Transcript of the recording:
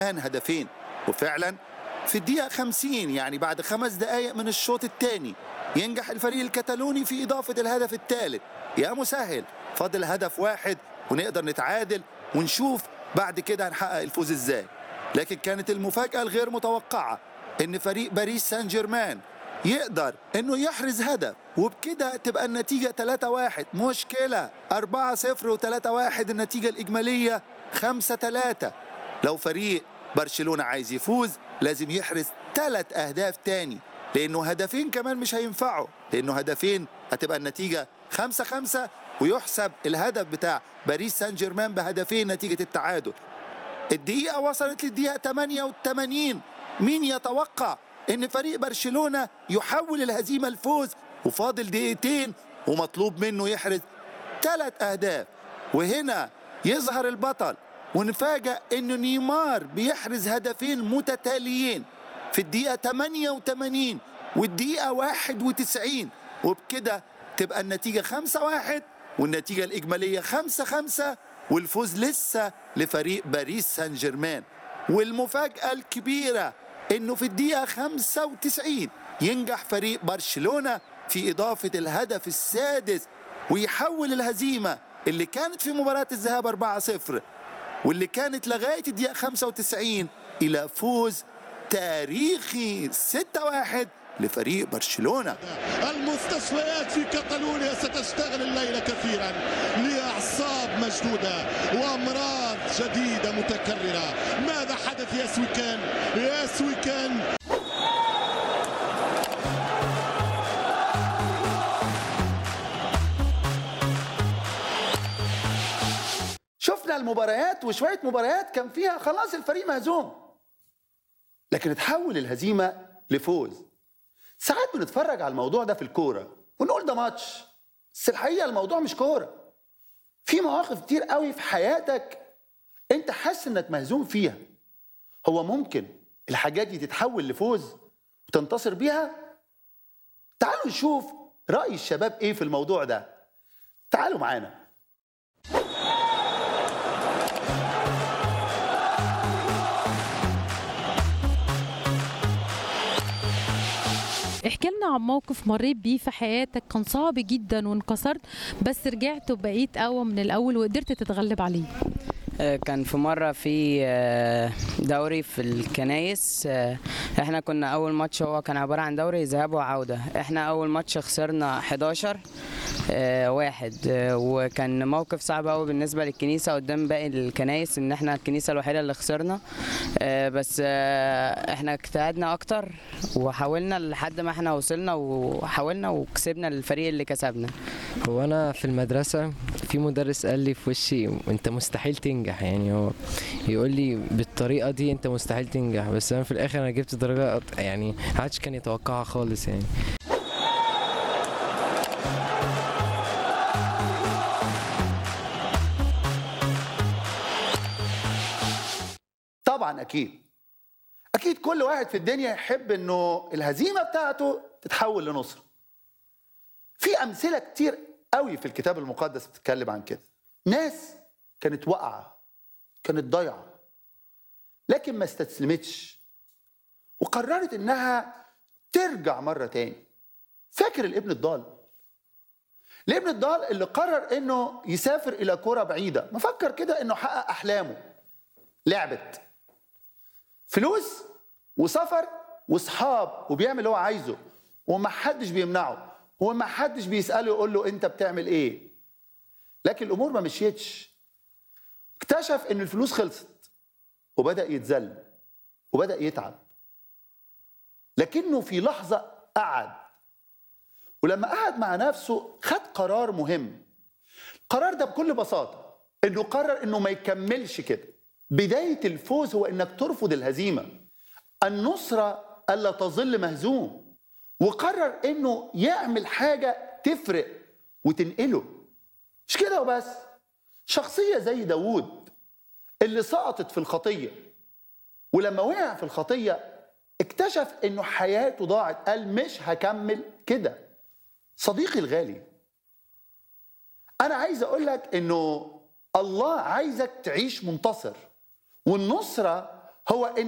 كان هدفين وفعلا في الدقيقة 50 يعني بعد خمس دقايق من الشوط الثاني ينجح الفريق الكتالوني في إضافة الهدف الثالث يا مسهل فاضل هدف واحد ونقدر نتعادل ونشوف بعد كده هنحقق الفوز ازاي لكن كانت المفاجأة الغير متوقعة ان فريق باريس سان جيرمان يقدر انه يحرز هدف وبكده تبقى النتيجة 3-1 مشكلة 4-0 و3-1 النتيجة الإجمالية 5-3 لو فريق برشلونة عايز يفوز لازم يحرز ثلاث أهداف تاني لأنه هدفين كمان مش هينفعوا لأنه هدفين هتبقى النتيجة 5-5 ويحسب الهدف بتاع باريس سان جيرمان بهدفين نتيجة التعادل الدقيقة وصلت للدقيقة 88 مين يتوقع ان فريق برشلونة يحول الهزيمة الفوز وفاضل دقيقتين ومطلوب منه يحرز ثلاث اهداف وهنا يظهر البطل ونفاجأ ان نيمار بيحرز هدفين متتاليين في الدقيقة 88 والدقيقة 91 وبكده تبقى النتيجة 5 1 والنتيجة الإجمالية 5 5 والفوز لسه لفريق باريس سان جيرمان والمفاجأة الكبيرة انه في الدقيقة 95 ينجح فريق برشلونة في إضافة الهدف السادس ويحول الهزيمة اللي كانت في مباراة الذهاب 4-0 واللي كانت لغاية الدقيقة 95 إلى فوز تاريخي 6-1 لفريق برشلونة المستشفيات في كتالونيا ستشتغل الليلة كثيرا لأعصاب مشدودة وأمراض جديدة متكررة ماذا حدث يا سويكان يا سويكان شفنا المباريات وشوية مباريات كان فيها خلاص الفريق مهزوم لكن تحول الهزيمة لفوز ساعات بنتفرج على الموضوع ده في الكورة ونقول ده ماتش بس الحقيقة الموضوع مش كورة في مواقف كتير قوي في حياتك انت حاسس انك مهزوم فيها هو ممكن الحاجات دي تتحول لفوز وتنتصر بيها تعالوا نشوف رأي الشباب ايه في الموضوع ده تعالوا معانا احكي لنا عن موقف مريت بيه في حياتك كان صعب جدا وانكسرت بس رجعت وبقيت اقوى من الاول وقدرت تتغلب عليه آه، كان في مرة في آه، دوري في الكنايس آه، احنا كنا أول ماتش هو كان عبارة عن دوري ذهاب وعودة احنا أول ماتش خسرنا 11 آه، واحد آه، وكان موقف صعب قوي بالنسبة للكنيسة قدام باقي الكنايس ان احنا الكنيسة الوحيدة اللي خسرنا آه، بس آه، احنا اجتهدنا اكتر وحاولنا لحد ما احنا وصلنا وحاولنا وكسبنا الفريق اللي كسبنا هو انا في المدرسه في مدرس قال لي في وشي انت مستحيل تنجح يعني هو يقول لي بالطريقه دي انت مستحيل تنجح بس انا في الاخر انا جبت درجه أط- يعني محدش كان يتوقعها خالص يعني طبعا اكيد اكيد كل واحد في الدنيا يحب انه الهزيمه بتاعته تتحول لنصر في امثله كتير قوي في الكتاب المقدس بتتكلم عن كده ناس كانت واقعه كانت ضايعه لكن ما استسلمتش وقررت انها ترجع مره تاني فاكر الابن الضال الابن الضال اللي قرر انه يسافر الى كرة بعيده مفكر كده انه حقق احلامه لعبت فلوس وسفر واصحاب وبيعمل اللي هو عايزه وما حدش بيمنعه وما حدش بيساله يقول له انت بتعمل ايه لكن الامور ما مشيتش اكتشف ان الفلوس خلصت وبدا يتذل وبدا يتعب لكنه في لحظه قعد ولما قعد مع نفسه خد قرار مهم القرار ده بكل بساطه انه قرر انه ما يكملش كده بدايه الفوز هو انك ترفض الهزيمه النصره الا تظل مهزوم وقرر انه يعمل حاجه تفرق وتنقله مش كده وبس شخصيه زي داوود اللي سقطت في الخطيه ولما وقع في الخطيه اكتشف انه حياته ضاعت قال مش هكمل كده صديقي الغالي انا عايز اقول لك انه الله عايزك تعيش منتصر والنصره هو إن